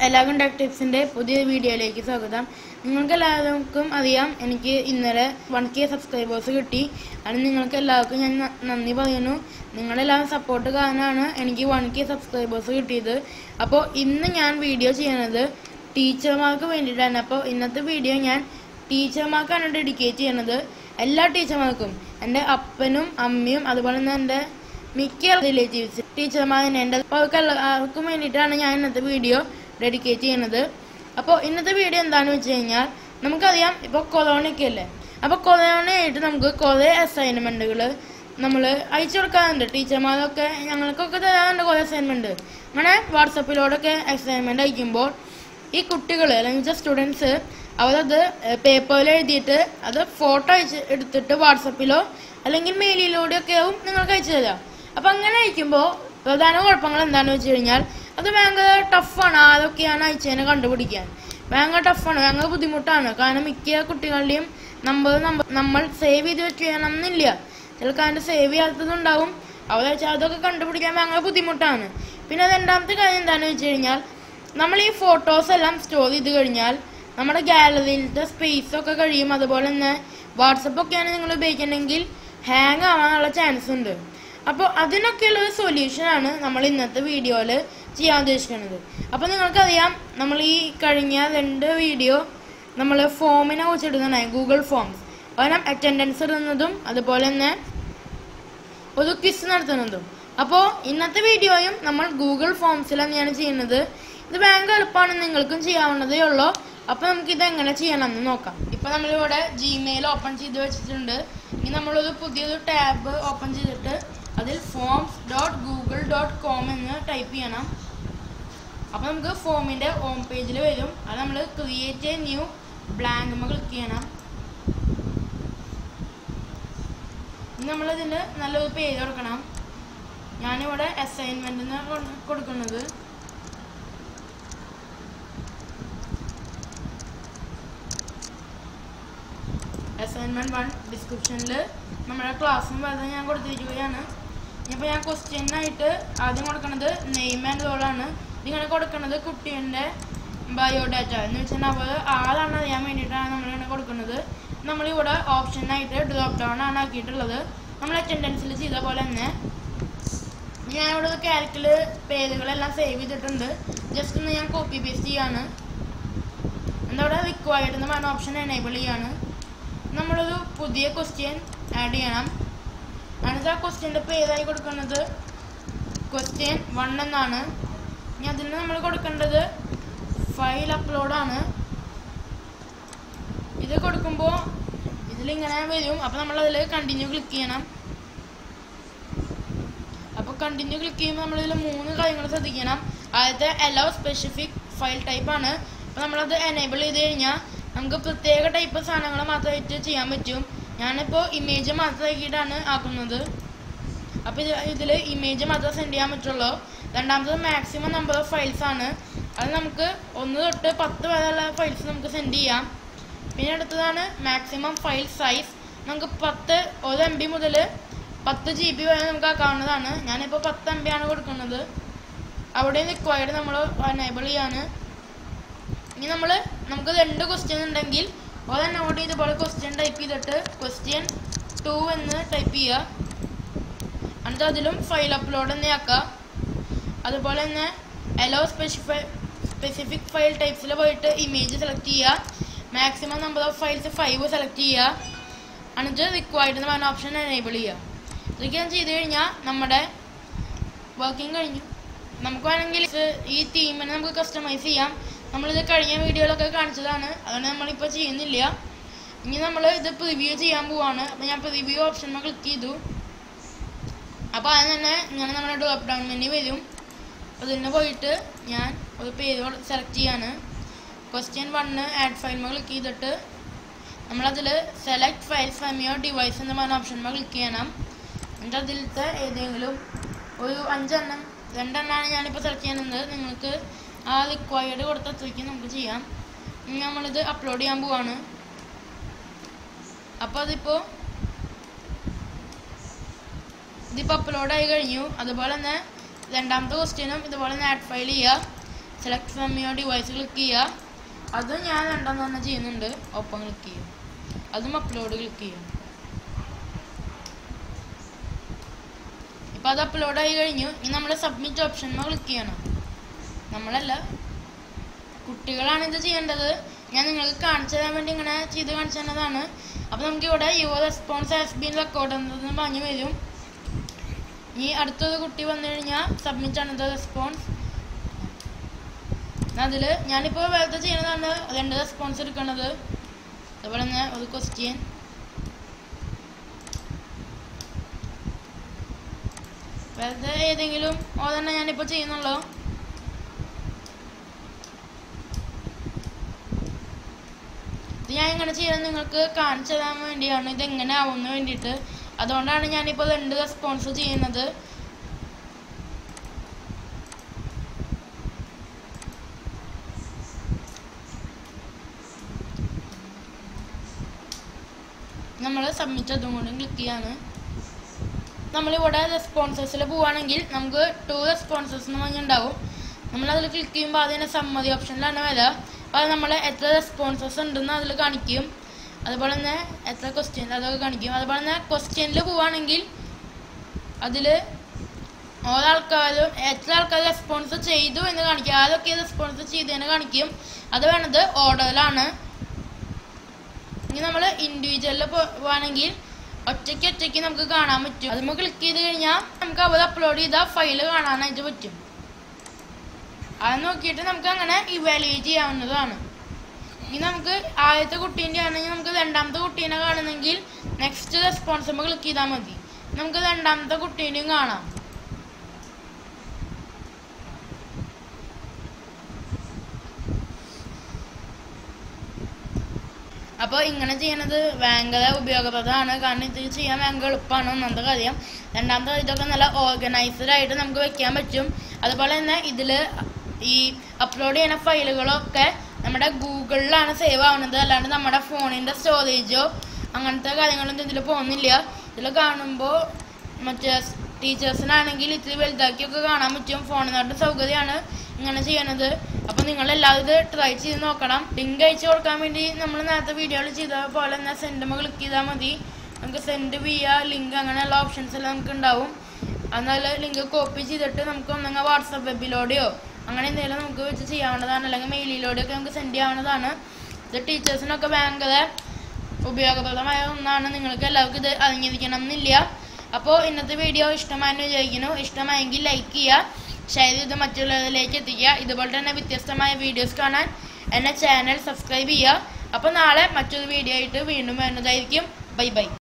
എല്ലാവർക്കും ടെക് ടിപ്സിന്റെ പുതിയ വീഡിയോയിലേക്ക് സ്വാഗതം നിങ്ങൾക്ക് എല്ലാവർക്കും അറിയാം എനിക്ക് ഇന്നലെ വൺ കെ സബ്സ്ക്രൈബേഴ്സ് കിട്ടി അതിന് നിങ്ങൾക്ക് എല്ലാവർക്കും ഞാൻ ന- നന്ദി പറയുന്നു നിങ്ങളെല്ലാവരും സപ്പോർട്ട് കാരണമാണ് എനിക്ക് വൺ കെ സബ്സ്ക്രൈബേഴ്സ് കിട്ടിയത് അപ്പോൾ ഇന്ന് ഞാൻ വീഡിയോ ചെയ്യണത് ടീച്ചർമാർക്ക് വേണ്ടിയിട്ടാണ് അപ്പോൾ ഇന്നത്തെ വീഡിയോ ഞാൻ ടീച്ചർമാർക്കാണ് ഡെഡിക്കേറ്റ് ചെയ്യണത് എല്ലാ ടീച്ചർമാർക്കും എൻ്റെ അപ്പനും അമ്മയും അതുപോലെ തന്നെ എൻ്റെ മിക്ക റിലേറ്റീവ്സ് ടീച്ചർമാരെ എൻ്റെ അപ്പോൾ അവർക്ക് എല്ലാവർക്കും വേണ്ടിയിട്ടാണ് ഞാൻ ഇന്നത്തെ വീഡിയോ ഡെഡിക്കേറ്റ് ചെയ്യുന്നത് അപ്പോൾ ഇന്നത്തെ വീഡിയോ എന്താണെന്ന് വെച്ച് കഴിഞ്ഞാൽ നമുക്കറിയാം ഇപ്പോൾ കൊറോണയൊക്കെ അല്ലേ അപ്പോൾ കൊറോണയായിട്ട് നമുക്ക് കുറേ അസൈൻമെൻറ്റുകൾ നമ്മൾ അയച്ചു കൊടുക്കാറുണ്ട് ടീച്ചർമാരൊക്കെ ഞങ്ങൾക്കൊക്കെ തരാറുണ്ട് കുറേ അസൈൻമെൻറ്റ് അങ്ങനെ വാട്സപ്പിലൂടെയൊക്കെ അസൈൻമെൻറ്റ് അയക്കുമ്പോൾ ഈ കുട്ടികൾ അല്ലെങ്കിൽ സ്റ്റുഡൻസ് അവരത് പേപ്പറിൽ എഴുതിയിട്ട് അത് ഫോട്ടോ അയച്ച് എടുത്തിട്ട് വാട്സപ്പിലോ അല്ലെങ്കിൽ മെയിലിലൂടെയൊക്കെ ആവും നിങ്ങൾക്ക് അയച്ചു തരാം അപ്പം അങ്ങനെ അയക്കുമ്പോൾ പ്രധാന കുഴപ്പങ്ങൾ എന്താണെന്ന് വെച്ച് കഴിഞ്ഞാൽ അത് ഭയങ്കര ടഫാണ് ആരൊക്കെയാണ് അയച്ചതിനെ കണ്ടുപിടിക്കാൻ ഭയങ്കര ടഫാണ് ഭയങ്കര ബുദ്ധിമുട്ടാണ് കാരണം മിക്ക കുട്ടികളുടെയും നമ്പർ നമ്മൾ സേവ് ചെയ്ത് വെക്കണമെന്നില്ല ചിലർക്ക് അതിൻ്റെ സേവ് ചെയ്യാത്തതുണ്ടാവും അവരെ വെച്ചാൽ അതൊക്കെ കണ്ടുപിടിക്കാൻ ഭയങ്കര ബുദ്ധിമുട്ടാണ് പിന്നെ രണ്ടാമത്തെ കാര്യം എന്താണെന്ന് വെച്ച് കഴിഞ്ഞാൽ നമ്മൾ ഈ ഫോട്ടോസ് എല്ലാം സ്റ്റോർ ചെയ്ത് കഴിഞ്ഞാൽ നമ്മുടെ ഗാലറിയിലത്തെ സ്പേസ് ഒക്കെ കഴിയും അതുപോലെ തന്നെ വാട്സപ്പ് ഒക്കെയാണ് നിങ്ങൾ ഉപയോഗിക്കണമെങ്കിൽ ഹാങ് ആവാനുള്ള ചാൻസ് ഉണ്ട് അപ്പോൾ അതിനൊക്കെയുള്ള ഒരു സൊല്യൂഷനാണ് നമ്മൾ ഇന്നത്തെ വീഡിയോയിൽ ചെയ്യാൻ ഉദ്ദേശിക്കുന്നത് അപ്പോൾ നിങ്ങൾക്കറിയാം നമ്മൾ ഈ കഴിഞ്ഞ രണ്ട് വീഡിയോ നമ്മൾ ഫോമിനെ കുറിച്ച് ഇടുന്നതാണ് ഗൂഗിൾ ഫോംസ് കാരണം അറ്റൻഡൻസ് ഇടുന്നതും അതുപോലെ തന്നെ ഒരു ക്വിസ് നടത്തുന്നതും അപ്പോൾ ഇന്നത്തെ വീഡിയോയും നമ്മൾ ഗൂഗിൾ ഫോംസിൽ തന്നെയാണ് ചെയ്യുന്നത് ഇത് ഭയങ്കര എളുപ്പമാണ് നിങ്ങൾക്കും ചെയ്യാവുന്നതേ ഉള്ളൂ അപ്പോൾ നമുക്ക് ഇത് എങ്ങനെ ചെയ്യണമെന്ന് നോക്കാം ഇപ്പോൾ നമ്മളിവിടെ ജിമെയിൽ ഓപ്പൺ ചെയ്ത് വെച്ചിട്ടുണ്ട് ഇനി നമ്മളൊരു പുതിയൊരു ടാബ് ഓപ്പൺ ചെയ്തിട്ട് അതിൽ forms dot Google dot com എന്ന് ടൈപ്പ് ചെയ്യണം അപ്പോൾ നമുക്ക് ഫോമിൻ്റെ ഹോം പേജിൽ വരും അത് നമ്മൾ create a new blank click ചെയ്യണം ഇനി നമ്മളിതിന് നല്ലൊരു പേര് കൊടുക്കണം ഞാനിവിടെ അസൈൻമെൻറ്റിന് കൊടുക്കുന്നത് അസൈൻമെൻറ്റ് വൺ ഡിസ്ക്രിപ്ഷനിൽ നമ്മുടെ ക്ലാസ്സും വെറുതെ ഞാൻ കൊടുത്തിരിക്കുകയാണ് ഇപ്പോൾ ഞാൻ ക്വസ്റ്റ്യനായിട്ട് ആദ്യം കൊടുക്കുന്നത് നെയിം ആൻഡ് റോളാണ് ഇങ്ങനെ കൊടുക്കുന്നത് കുട്ടീൻ്റെ ബയോഡാറ്റ എന്ന് വെച്ചാൽ അവർ ആളാണ് അറിയാൻ വേണ്ടിയിട്ടാണ് നമ്മളിങ്ങനെ കൊടുക്കുന്നത് നമ്മളിവിടെ ഓപ്ഷനായിട്ട് ഡ്രോപ്പ് ഡൗൺ ആണ് ആക്കിയിട്ടുള്ളത് നമ്മൾ അറ്റൻഡൻസിൽ ചെയ്ത പോലെ തന്നെ ഞാനിവിടെ ക്യാരക്ടറിൽ പേരുകളെല്ലാം സേവ് ചെയ്തിട്ടുണ്ട് ജസ്റ്റ് ഒന്ന് ഞാൻ കോപ്പി പേസ്റ്റ് ചെയ്യാണ് എന്താ ഇവിടെ റിക്വയർഡ് എന്ന് പറഞ്ഞ ഓപ്ഷൻ എനേബിൾ ചെയ്യാണ് നമ്മളൊരു പുതിയ ക്വസ്റ്റ്യൻ ആഡ് ചെയ്യണം എന്നിട്ട് ആ ക്വസ്റ്റ്യൻ്റെ പേരായി കൊടുക്കുന്നത് ക്വസ്റ്റ്യൻ വൺ എന്നാണ് ഇനി അതിന് നമ്മൾ കൊടുക്കേണ്ടത് ഫയൽ അപ്ലോഡാണ് ഇത് കൊടുക്കുമ്പോൾ ഇതിലിങ്ങനെ വരും അപ്പോൾ നമ്മൾ അതിൽ കണ്ടിന്യൂ ക്ലിക്ക് ചെയ്യണം അപ്പോൾ കണ്ടിന്യൂ ക്ലിക്ക് ചെയ്യുമ്പോൾ നമ്മളിതിൽ മൂന്ന് കാര്യങ്ങൾ ശ്രദ്ധിക്കണം ആദ്യത്തെ അലോ സ്പെസിഫിക് ഫയൽ ടൈപ്പ് ആണ് അപ്പോൾ നമ്മളത് എനേബിൾ ചെയ്ത് കഴിഞ്ഞാൽ നമുക്ക് പ്രത്യേക ടൈപ്പ് സാധനങ്ങൾ മാത്രമായിട്ട് ചെയ്യാൻ പറ്റും ഞാനിപ്പോൾ ഇമേജ് മാത്രമാക്കിയിട്ടാണ് ആക്കുന്നത് അപ്പോൾ ഇത് ഇതിൽ ഇമേജ് മാത്രമേ സെൻഡ് ചെയ്യാൻ പറ്റുള്ളൂ രണ്ടാമത്തത് മാക്സിമം നമ്പർ ഓഫ് ഫയൽസ് ആണ് അത് നമുക്ക് ഒന്ന് തൊട്ട് പത്ത് വരെയുള്ള ഫയൽസ് നമുക്ക് സെൻഡ് ചെയ്യാം പിന്നെ അടുത്തതാണ് മാക്സിമം ഫയൽ സൈസ് നമുക്ക് പത്ത് ഒരു എം ബി മുതൽ പത്ത് ജി ബി വരെ നമുക്ക് ആക്കാവുന്നതാണ് ഞാനിപ്പോൾ പത്ത് എം ബി ആണ് കൊടുക്കുന്നത് അവിടെ റിക്വയർഡ് നമ്മൾ എനേബിൾ ചെയ്യാണ് ഇനി നമ്മൾ നമുക്ക് രണ്ട് ക്വസ്റ്റ്യൻ ഉണ്ടെങ്കിൽ ഒരെണ്ണം കൂടി ഇതുപോലെ ക്വസ്റ്റ്യൻ ടൈപ്പ് ചെയ്തിട്ട് ക്വസ്റ്റ്യൻ ടു എന്ന് ടൈപ്പ് ചെയ്യുക എന്നിട്ട് അതിലും ഫയൽ അപ്ലോഡ് തന്നെ ആക്കുക അതുപോലെ തന്നെ എലോ സ്പെസിഫൈ സ്പെസിഫിക് ഫയൽ ടൈപ്സിൽ പോയിട്ട് ഇമേജ് സെലക്ട് ചെയ്യുക maximum number of files five select ചെയ്യുക എന്നിട്ട് റിക്വയർഡ് എന്ന് പറഞ്ഞ ഓപ്ഷൻ എനേബിൾ ചെയ്യുക ഇതൊക്കെ ചെയ്ത് കഴിഞ്ഞാൽ നമ്മുടെ വർക്കിംഗ് കഴിഞ്ഞു നമുക്ക് വേണമെങ്കിൽ ഇത് ഈ തീമിനെ നമുക്ക് കസ്റ്റമൈസ് ചെയ്യാം നമ്മളിത് കഴിഞ്ഞ വീഡിയോയിലൊക്കെ കാണിച്ചതാണ് അതുകൊണ്ട് നമ്മളിപ്പോൾ ചെയ്യുന്നില്ല ഇനി നമ്മൾ ഇത് പ്രിവ്യൂ ചെയ്യാൻ പോവാണ് അപ്പോൾ ഞാൻ പ്രിവ്യൂ ഓപ്ഷൻ ക്ലിക്ക് ചെയ്തു അപ്പോൾ അതിന് തന്നെ ഇങ്ങനെ നമ്മുടെ ഡ്രോപ്പ് ഡൗൺ മെനു വരും അതിന് പോയിട്ട് ഞാൻ ഒരു പേര് സെലക്ട് ചെയ്യാണ് question one add file click ചെയ്തിട്ട് നമ്മളതിൽ select files from your device എന്ന് പറഞ്ഞ ഓപ്ഷൻ ക്ലിക്ക് ചെയ്യണം എന്നിട്ട് അതിലത്തെ ഏതെങ്കിലും ഒരു അഞ്ചെണ്ണം രണ്ടെണ്ണമാണ് ഞാനിപ്പോൾ സെലക്ട് ചെയ്യുന്നത് നിങ്ങൾക്ക് ആ റിക്വയർഡ് കൊടുത്ത അത്രയ്ക്ക് നമുക്ക് ചെയ്യാം ഇനി നമ്മളിത് അപ്ലോഡ് ചെയ്യാൻ പോവാണ് അപ്പോൾ അതിപ്പോൾ ഇതിപ്പോൾ അപ്ലോഡ് ആയി കഴിഞ്ഞു അതുപോലെ തന്നെ രണ്ടാമത്തെ ക്വസ്റ്റ്യനും ഇതുപോലെ തന്നെ ആഡ് ഫയൽ ചെയ്യുക select from your device click ചെയ്യുക അത് ഞാൻ രണ്ടെണ്ണം തന്നെ ചെയ്യുന്നുണ്ട് ഒപ്പം ക്ലിക്ക് ചെയ്യും അതും അപ്ലോഡ് ക്ലിക്ക് ചെയ്യും ഇപ്പം അത് അപ്ലോഡ് ആയി കഴിഞ്ഞു ഇനി നമ്മൾ സബ്മിറ്റ് ഓപ്ഷൻ ക്ലിക്ക് ചെയ്യണം നമ്മളല്ല കുട്ടികളാണ് ഇത് ചെയ്യേണ്ടത് ഞാൻ നിങ്ങൾക്ക് കാണിച്ചു തരാൻ വേണ്ടി ഇങ്ങനെ ചെയ്ത് കാണിച്ചു തന്നതാണ് അപ്പോൾ നമുക്ക് ഇവിടെ your response has been record എന്ന് പറഞ്ഞു വരും ഇനി അടുത്തൊരു കുട്ടി വന്നു കഴിഞ്ഞാൽ സബ്മിറ്റ് ആണ് റെസ്പോൺസ് അതിൽ ഞാനിപ്പോൾ വെറുതെ ചെയ്യുന്നതാണ് രണ്ട് റെസ്പോൺസ് എടുക്കുന്നത് അതുപോലെ തന്നെ ഒരു ക്വസ്റ്റ്യൻ വെറുതെ ഏതെങ്കിലും ഓതെണ്ണം ഞാനിപ്പോൾ ചെയ്യുന്നുള്ളൂ ഇത് ഞാൻ ഇങ്ങനെ ചെയ്യുന്നത് നിങ്ങൾക്ക് കാണിച്ചു തരാൻ വേണ്ടിയാണ് ഇത് എങ്ങനെ ആവുമെന്ന് വേണ്ടിയിട്ട് അതുകൊണ്ടാണ് ഞാനിപ്പോൾ രണ്ട് റെസ്പോൺസ് ചെയ്യുന്നത് നമ്മൾ സബ്മിറ്റ് അതും കൂടി ക്ലിക്ക് ചെയ്യാണ് നമ്മളിവിടെ റെസ്പോൺസസിൽ പോവുകയാണെങ്കിൽ നമുക്ക് ടു റെസ്പോൺസസ് എന്ന് പറഞ്ഞിട്ടുണ്ടാവും നമ്മളതിൽ ക്ലിക്ക് ചെയ്യുമ്പോൾ അതിന് സമ്മതി ഓപ്ഷനിലാണ് വരിക അപ്പോൾ അത് നമ്മൾ എത്ര റെസ്പോൺസസ് ഉണ്ടെന്ന് അതിൽ കാണിക്കും അതുപോലെ തന്നെ എത്ര ക്വസ്റ്റ്യൻ അതൊക്കെ കാണിക്കും അതുപോലെ തന്നെ ക്വസ്റ്റ്യനിൽ പോവുകയാണെങ്കിൽ അതിൽ ഓരോ ആൾക്കാരും എത്ര ആൾക്കാർ റെസ്പോൺസ് ചെയ്തു എന്ന് കാണിക്കും ആരൊക്കെ റെസ്പോൺസ് ചെയ്തതെന്ന് കാണിക്കും അത് വേണത് ഓർഡറിലാണ് ഇനി നമ്മൾ ഇൻഡിവിജ്വലിൽ പോവാണെങ്കിൽ ഒറ്റയ്ക്ക് ഒറ്റയ്ക്ക് നമുക്ക് കാണാൻ പറ്റും അത് നമുക്ക് ക്ലിക്ക് ചെയ്ത് കഴിഞ്ഞാൽ നമുക്ക് അവർ അപ്ലോഡ് ചെയ്ത ഫയൽ കാണാനായിട്ട് പറ്റും അത് നോക്കിയിട്ട് നമുക്ക് അങ്ങനെ ഇവാലുവേറ്റ് ചെയ്യാവുന്നതാണ് ഇനി നമുക്ക് ആദ്യത്തെ കുട്ടീൻ്റെ ആണെങ്കിൽ നമുക്ക് രണ്ടാമത്തെ കുട്ടീനെ കാണുന്നെങ്കിൽ നെക്സ്റ്റ് റെസ്പോൺസിബിൾ ക്ലിക്ക് ചെയ്താൽ മതി നമുക്ക് രണ്ടാമത്തെ കുട്ടീനെയും കാണാം അപ്പോൾ ഇങ്ങനെ ചെയ്യണത് ഭയങ്കര ഉപയോഗപ്രദമാണ് കാരണം ഇത് ചെയ്യാൻ ഭയങ്കര എളുപ്പമാണ് ഒന്നാമത്തെ കാര്യം രണ്ടാമത്തെ കാര്യം ഇതൊക്കെ നല്ല ഓർഗനൈസ്ഡ് ആയിട്ട് നമുക്ക് വെക്കാൻ പറ്റും അതുപോലെ തന്നെ ഇതിൽ ഈ അപ്ലോഡ് ചെയ്യുന്ന ഫയലുകളൊക്കെ നമ്മുടെ ഗൂഗിളിലാണ് സേവ് ആവുന്നത് അല്ലാണ്ട് നമ്മുടെ ഫോണിൻ്റെ സ്റ്റോറേജോ അങ്ങനത്തെ കാര്യങ്ങളൊന്നും ഇതിൽ പോകുന്നില്ല ഇതിൽ കാണുമ്പോൾ മറ്റേ ടീച്ചേഴ്സിനാണെങ്കിൽ ഇത്തിരി വലുതാക്കിയൊക്കെ കാണാൻ പറ്റും ഫോണിനോട്ട് സൗകര്യമാണ് ഇങ്ങനെ ചെയ്യണത് അപ്പോൾ നിങ്ങൾ എല്ലാവരും ഇത് ട്രൈ ചെയ്ത് നോക്കണം ലിങ്ക് അയച്ചു കൊടുക്കാൻ വേണ്ടി നമ്മൾ നേരത്തെ വീഡിയോയിൽ ചെയ്ത പോലെ തന്നെ സെൻഡുമ്പോൾ ക്ലിക്ക് ചെയ്താൽ മതി നമുക്ക് സെൻഡ് ചെയ്യുക ലിങ്ക് അങ്ങനെയുള്ള ഓപ്ഷൻസ് എല്ലാം നമുക്ക് ഉണ്ടാവും എന്നാൽ ലിങ്ക് കോപ്പി ചെയ്തിട്ട് നമുക്ക് ഒന്നെങ്കിൽ വാട്സപ്പ് വെബിലൂടെയോ അങ്ങനെ എന്തെങ്കിലും നമുക്ക് വെച്ച് ചെയ്യാവുന്നതാണ് അല്ലെങ്കിൽ മെയിലിലൂടെയൊക്കെ നമുക്ക് സെൻഡ് ചെയ്യാവുന്നതാണ് ഇത് ടീച്ചേഴ്സിനൊക്കെ ഭയങ്കര ഉപയോഗപ്രദമായ ഒന്നാണ് നിങ്ങൾക്ക് എല്ലാവർക്കും ഇത് അറിഞ്ഞിരിക്കണം എന്നില്ല അപ്പോൾ ഇന്നത്തെ വീഡിയോ ഇഷ്ടമായെന്ന് വിചാരിക്കുന്നു ഇഷ്ടമായെങ്കിൽ ലൈക്ക് ചെയ്യുക ഷെയർ ചെയ്ത് മറ്റുള്ളവരിലേക്ക് എത്തിക്കുക ഇതുപോലെ തന്നെ വ്യത്യസ്തമായ വീഡിയോസ് കാണാൻ എന്നെ ചാനൽ സബ്സ്ക്രൈബ് ചെയ്യുക അപ്പോൾ നാളെ മറ്റൊരു വീഡിയോ ആയിട്ട് വീണ്ടും വരുന്നതായിരിക്കും ബൈ ബൈ